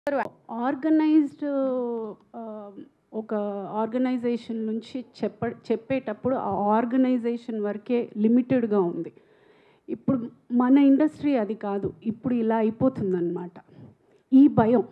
organised ఒక organisation నుంచి చెప్ప చెప్పేటప్పుడు ఆ ఆర్గనైజేషన్ వరకే లిమిటెడ్గా ఉంది ఇప్పుడు మన ఇండస్ట్రీ అది కాదు ఇప్పుడు ఇలా అయిపోతుందన్నమాట ఈ భయం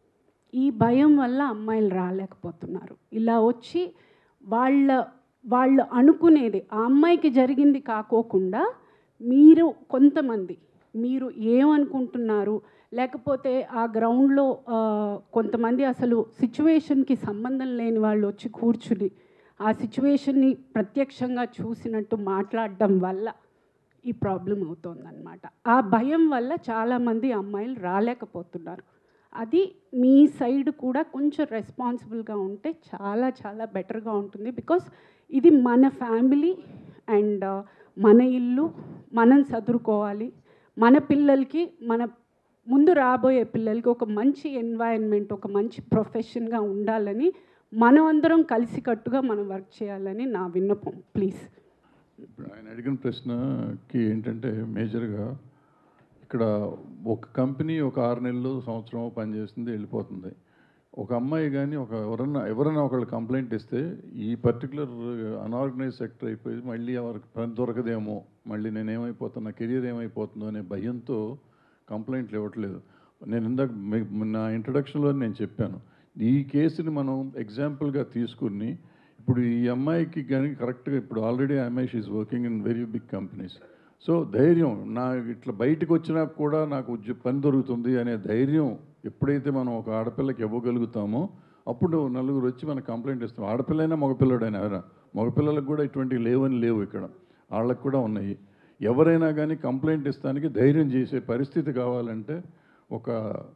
ఈ భయం వల్ల అమ్మాయిలు రాలేకపోతున్నారు ఇలా వచ్చి వాళ్ళ వాళ్ళు అనుకునేది ఆ అమ్మాయికి జరిగింది కాకోకుండా మీరు కొంతమంది మీరు ఏమనుకుంటున్నారు లేకపోతే ఆ గ్రౌండ్లో ఆ, కొంతమంది అసలు సిచ్యువేషన్కి సంబంధం లేని వాళ్ళు వచ్చి కూర్చుని ఆ సిచ్యువేషన్ని ప్రత్యక్షంగా చూసినట్టు మాట్లాడడం వల్ల ఈ ప్రాబ్లం అవుతోందన్నమాట ఆ భయం వల్ల చాలామంది అమ్మాయిలు రాలేకపోతున్నారు అది మీ సైడ్ కూడా కొంచెం రెస్పాన్సిబుల్గా ఉంటే చాలా చాలా బెటర్గా ఉంటుంది బికాస్ ఇది మన ఫ్యామిలీ అండ్ మన ఇల్లు మనం చదువుకోవాలి మన పిల్లలకి మన ముందు రాబోయే పిల్లలకి ఒక మంచి ఎన్వైరన్మెంట్ ఒక మంచి ప్రొఫెషన్గా ఉండాలని మనం అందరం కలిసికట్టుగా మనం వర్క్ చేయాలని నా విన్నపం ప్లీజ్ ఇప్పుడు ఆయన అడిగిన ప్రశ్నకి ఏంటంటే మేజర్గా ఇక్కడ ఒక కంపెనీ ఒక ఆరు నెలలు సంవత్సరం పనిచేస్తుంది వెళ్ళిపోతుంది ఒక అమ్మాయి కానీ ఒక ఎవరన్నా ఎవరైనా ఒకళ్ళు కంప్లైంట్ ఇస్తే ఈ పర్టికులర్ అనార్గనైజ్ సెక్టర్ అయిపోయి మళ్ళీ ఎవరికి పని దొరకదేమో మళ్ళీ నేను ఏమైపోతున్నా కెరీర్ ఏమైపోతుందో అనే భయంతో కంప్లైంట్లు ఇవ్వట్లేదు నేను ఇందాక మీ- నా ఇంట్రడక్షన్లో నేను చెప్పాను ఈ కేసుని మనం ఎగ్జాంపుల్గా తీసుకుని ఇప్పుడు ఈ అమ్మాయికి కానీ కరెక్ట్గా ఇప్పుడు ఆల్రెడీ అమ్మాయి she working in very big companies so ధైర్యం నా ఇట్లా బయటకు వచ్చినా కూడా నాకు ఉద్య పని దొరుకుతుంది అనే ధైర్యం ఎప్పుడైతే మనం ఒక ఆడపిల్లకి ఇవ్వగలుగుతామో అప్పుడు నలుగురు వచ్చి మనకు కంప్లైంట్ ఇస్తాం ఆడపిల్లైనా మగపిల్లడైనా ఎవరైనా మగపిల్లలకు కూడా ఇటువంటివి లేవని లేవు ఇక్కడ వాళ్ళకు కూడా ఉన్నాయి ఎవరైనా కానీ కంప్లైంట్ ఇస్తానికి ధైర్యం చేసే పరిస్థితి కావాలంటే ఒక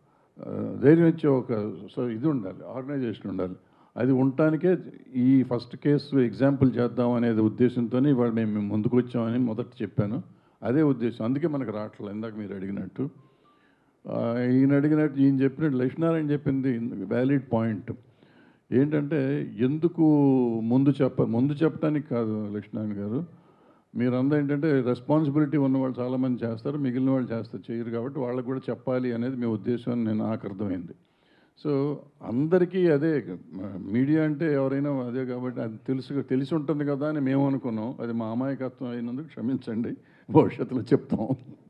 ఆ, ధైర్యం ఇచ్చే ఒక సో ఇది ఉండాలి ఆర్గనైజేషన్ ఉండాలి అది ఉండటానికే ఈ ఫస్ట్ కేసు ఎగ్జాంపుల్ చేద్దాం అనేది ఉద్దేశంతోనే ఇవాళ మేము ముందుకు వచ్చామని మొదట చెప్పాను అదే ఉద్దేశం అందుకే మనకు రావట్లేదు ఇందాక మీరు అడిగినట్టు ఆ, ఈయన అడిగినట్టు ఈయన చెప్పినట్టు లక్ష్మీనారాయణ చెప్పింది వ్యాలిడ్ పాయింట్ ఏంటంటే ఎందుకు ముందు చెప్ప ముందు చెప్పడానికి కాదు లక్ష్మీనారాయణ గారు మీరందరూ ఏంటంటే రెస్పాన్సిబిలిటీ ఉన్న వాళ్ళు చాలామంది చేస్తారు మిగిలిన వాళ్ళు చేస్తారు చేయరు కాబట్టి వాళ్ళకు కూడా చెప్పాలి అనేది మీ ఉద్దేశం అని నేను నాకు అర్థమైంది సో అందరికీ అదే మీడియా అంటే ఎవరైనా అదే కాబట్టి అది తెలుసు తెలిసి ఉంటుంది కదా అని మేము అనుకున్నాం అది మా అమాయకత్వం అయినందుకు క్షమించండి భవిష్యత్తులో చెప్తాం